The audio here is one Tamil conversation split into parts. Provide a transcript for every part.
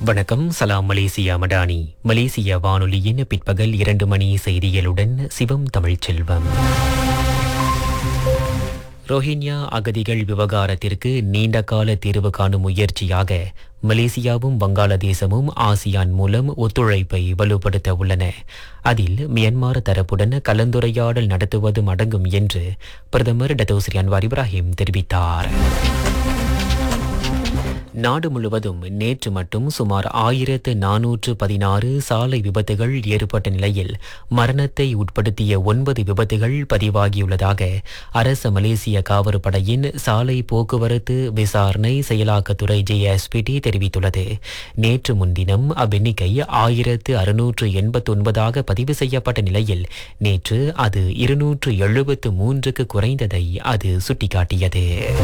வணக்கம் சலாம் மலேசியா மடானி மலேசிய வானொலியின் பிற்பகல் இரண்டு மணி செய்திகளுடன் சிவம் தமிழ்ச்செல்வம் ரோஹிங்யா அகதிகள் விவகாரத்திற்கு நீண்டகால தீர்வு காணும் முயற்சியாக மலேசியாவும் வங்காளதேசமும் ஆசியான் மூலம் ஒத்துழைப்பை வலுப்படுத்த உள்ளன அதில் மியன்மார் தரப்புடன் கலந்துரையாடல் நடத்துவதும் அடங்கும் என்று பிரதமர் டத்தோஸ்ரீ அன்வார் இப்ராஹிம் தெரிவித்தார் நாடு முழுவதும் நேற்று மட்டும் சுமார் ஆயிரத்து நானூற்று பதினாறு சாலை விபத்துகள் ஏற்பட்ட நிலையில் மரணத்தை உட்படுத்திய ஒன்பது விபத்துகள் பதிவாகியுள்ளதாக அரச மலேசிய காவற்படையின் சாலை போக்குவரத்து விசாரணை செயலாக்கத்துறை ஜேஎஸ்பிடி தெரிவித்துள்ளது நேற்று முன்தினம் அவ்வெண்ணிக்கை ஆயிரத்து அறுநூற்று எண்பத்தொன்பதாக பதிவு செய்யப்பட்ட நிலையில் நேற்று அது இருநூற்று எழுபத்து மூன்றுக்கு குறைந்ததை அது சுட்டிக்காட்டியது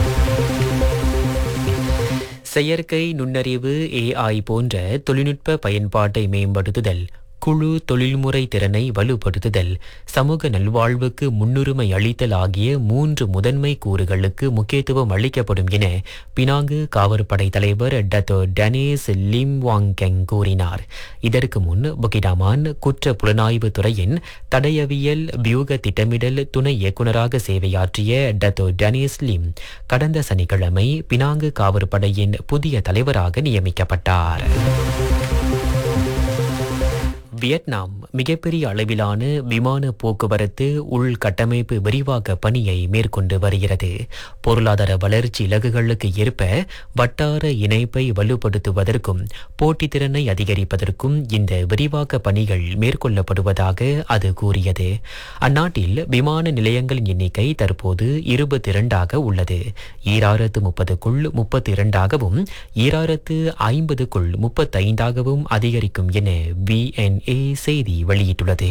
செயற்கை நுண்ணறிவு ஏஐ போன்ற தொழில்நுட்ப பயன்பாட்டை மேம்படுத்துதல் குழு தொழில்முறை திறனை வலுப்படுத்துதல் சமூக நல்வாழ்வுக்கு முன்னுரிமை அளித்தல் ஆகிய மூன்று முதன்மை கூறுகளுக்கு முக்கியத்துவம் அளிக்கப்படும் என பினாங்கு காவற்படை தலைவர் டத்தோ டனேஸ் லிம் வாங்கெங் கூறினார் இதற்கு முன் புகிடாமான் குற்ற புலனாய்வு துறையின் தடயவியல் வியூக திட்டமிடல் துணை இயக்குநராக சேவையாற்றிய டத்தோ டனேஸ் லிம் கடந்த சனிக்கிழமை பினாங்கு காவற்படையின் புதிய தலைவராக நியமிக்கப்பட்டார் வியட்நாம் மிகப்பெரிய அளவிலான விமான போக்குவரத்து உள்கட்டமைப்பு விரிவாக்க பணியை மேற்கொண்டு வருகிறது பொருளாதார வளர்ச்சி இலக்குகளுக்கு ஏற்ப வட்டார இணைப்பை வலுப்படுத்துவதற்கும் போட்டித்திறனை அதிகரிப்பதற்கும் இந்த விரிவாக்க பணிகள் மேற்கொள்ளப்படுவதாக அது கூறியது அந்நாட்டில் விமான நிலையங்களின் எண்ணிக்கை தற்போது இருபத்தி இரண்டாக உள்ளது ஈராயிரத்து முப்பதுக்குள் முப்பத்தி இரண்டாகவும் ஈராயிரத்து ஐம்பதுக்குள் முப்பத்தைந்தாகவும் அதிகரிக்கும் என விஎன் ஏ செய்தி வெளியிட்டுள்ளது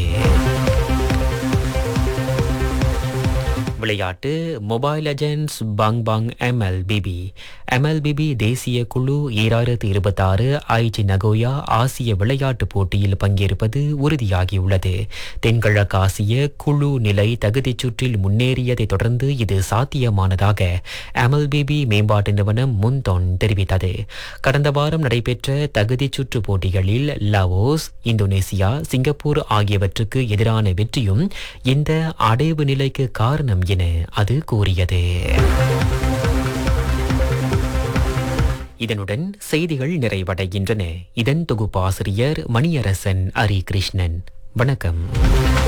விளையாட்டு மொபைல் லெஜண்ட்ஸ் பாங் பாங் எம்எல்பிபி எம்எல்பிபி தேசிய குழு ஈராயிரத்து இருபத்தாறு ஐச்சி நகோயா ஆசிய விளையாட்டுப் போட்டியில் பங்கேற்பது உறுதியாகியுள்ளது தென்கிழக்கு ஆசிய குழு நிலை தகுதிச் சுற்றில் முன்னேறியதைத் தொடர்ந்து இது சாத்தியமானதாக எம்எல்பிபி மேம்பாட்டு நிறுவனம் முன்தொன் தெரிவித்தது கடந்த வாரம் நடைபெற்ற தகுதிச் சுற்று போட்டிகளில் லாவோஸ் இந்தோனேசியா சிங்கப்பூர் ஆகியவற்றுக்கு எதிரான வெற்றியும் இந்த அடைவு நிலைக்கு காரணம் என அது கூறியது இதனுடன் செய்திகள் நிறைவடைகின்றன இதன் தொகுப்பாசிரியர் மணியரசன் ஹரி கிருஷ்ணன் வணக்கம்